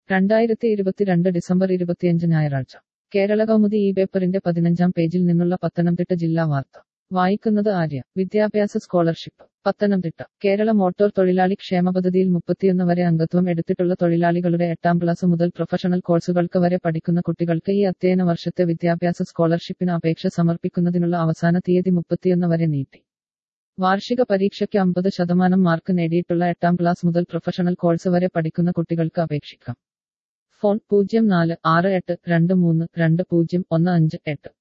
രണ്ടായിരത്തി ഇരുപത്തിരണ്ട് ഡിസംബർ ഇരുപത്തിയഞ്ച് ഞായറാഴ്ച കേരള കൗമുദി ഈ പേപ്പറിന്റെ പതിനഞ്ചാം പേജിൽ നിന്നുള്ള പത്തനംതിട്ട ജില്ലാ വാർത്ത വായിക്കുന്നത് ആര്യ വിദ്യാഭ്യാസ സ്കോളർഷിപ്പ് പത്തനംതിട്ട കേരള മോട്ടോർ തൊഴിലാളി ക്ഷേമ പദ്ധതിയിൽ മുപ്പത്തിയൊന്ന് വരെ അംഗത്വം എടുത്തിട്ടുള്ള തൊഴിലാളികളുടെ എട്ടാം ക്ലാസ് മുതൽ പ്രൊഫഷണൽ കോഴ്സുകൾക്ക് വരെ പഠിക്കുന്ന കുട്ടികൾക്ക് ഈ അധ്യയന വർഷത്തെ വിദ്യാഭ്യാസ സ്കോളർഷിപ്പിന് അപേക്ഷ സമർപ്പിക്കുന്നതിനുള്ള അവസാന തീയതി മുപ്പത്തിയൊന്ന് വരെ നീട്ടി വാർഷിക പരീക്ഷയ്ക്ക് അമ്പത് ശതമാനം മാർക്ക് നേടിയിട്ടുള്ള എട്ടാം ക്ലാസ് മുതൽ പ്രൊഫഷണൽ കോഴ്സ് വരെ പഠിക്കുന്ന കുട്ടികൾക്ക് അപേക്ഷിക്കാം ഫോൺ പൂജ്യം നാല് ആറ് എട്ട് രണ്ട് മൂന്ന് രണ്ട് പൂജ്യം ഒന്ന് അഞ്ച് എട്ട്